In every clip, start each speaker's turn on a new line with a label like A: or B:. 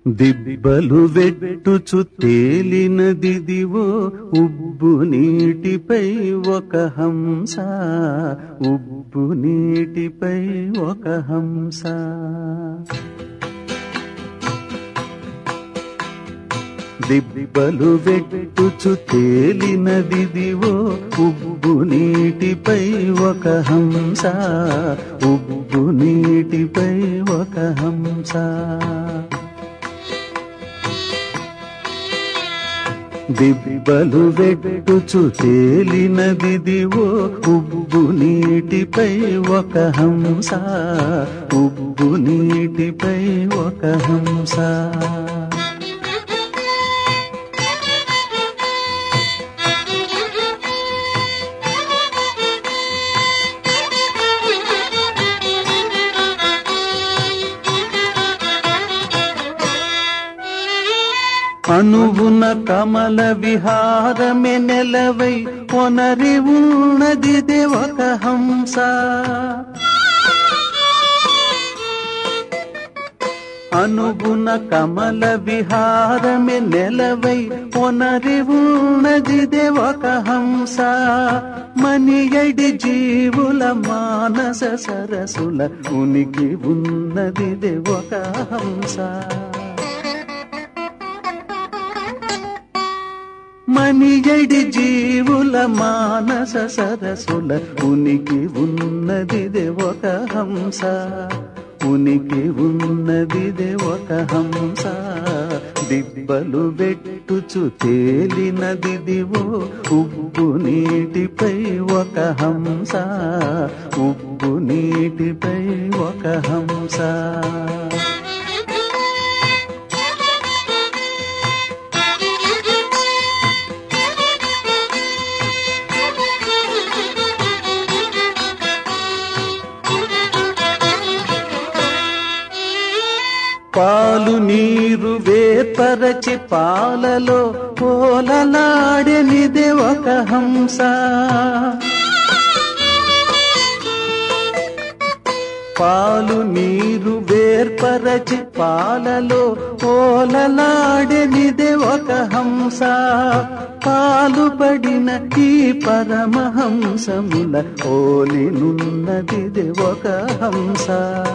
A: దిబ్బలు వెట్టుచు తేలినదిదివో ఉబ్బు నీటిపై ఒక హంస ఉబ్బు నీటిపై ఒక హంస దిబ్బలు వెట్టుచు తేలినదిదివో ఉబ్బు నీటిపై ఒక హంస ఉబ్బు నీటిపై ఒక హంస దిబ్బలు వెట్టుచు తేలినదిదివో ఉబ్బు నీటిపై ఒక హంస ఉబ్బు నీటిపై ఒక హంస అణువున కమల విహారమే నెలవై ఒనరి ఉన్నదిదే ఒక హంస అనుగుణ కమల విహారమే నెలవై ఒనరి ఉన్నదిదే ఒక హంస మనియడి జీవుల మానస సరసుల ఉనికి ఉన్నదిదే ఒక హంస మనియడి జీవుల మానస సరసుల ఉనికి ఉన్నదిదే ఒక హంస ఉనికి ఉన్నదిదే ఒక హంస దిబ్బలు వెట్టుచు తేలినదిదివో ఉబ్బు నీటిపై ఒక హంస ఉబ్బు నీటిపై ఒక హంస పాలు నీరు వేపరచి పాలలో పోలలాడనిదే ఒక హంస పాలు నీరు వేర్పరచి పాలలో పోలలాడనిదే ఒక హంస పాలు పడిన ఈ పరమహంసముల ఓలినున్నదిదే ఒక హంస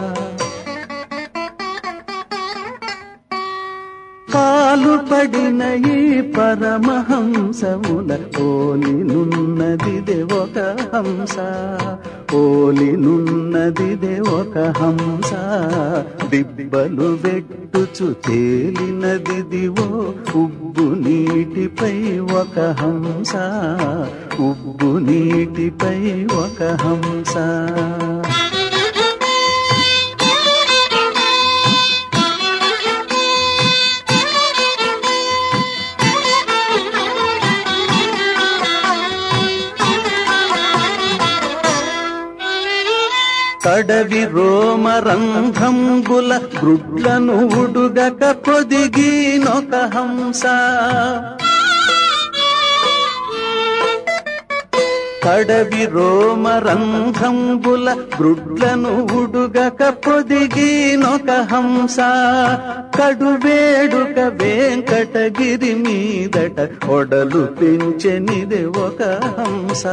A: పాలు పడిన ఈ పరమహంసముల ఓలినున్నదిదే ఒక హంస ఓలినున్నదిదే ఒక హంస దిబ్బలు వెట్టుచు తేలినదిదివో ఉబ్బు నీటిపై ఒక హంస ఉబ్బు నీటిపై ఒక హంస కడవి రోమరంధ్రంబుల గ్రుడ్లను ఉడుగక పొదిగినొక హంస కడవి రోమరంధ్రంబుల గ్రుడ్లను ఉడుగక పొదిగినొక హంస కడువేడుక వెంకటగిరి మీదట ఒడలు పెంచెనిదే ఒక హంస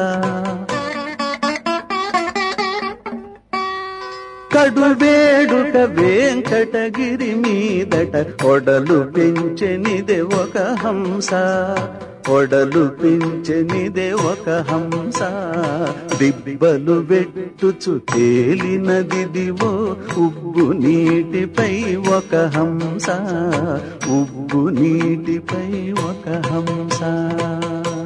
A: కడువేడుక వెంకటగిరి మీదట ఒడలు పెంచెనిదే ఒక హంస ఒడలు పెంచెనిదే ఒక హంస దిబ్బలు వెట్టుచు తేలినదిదివో ఉబ్బు నీటిపై ఒక హంస ఉబ్బు నీటిపై ఒక హంస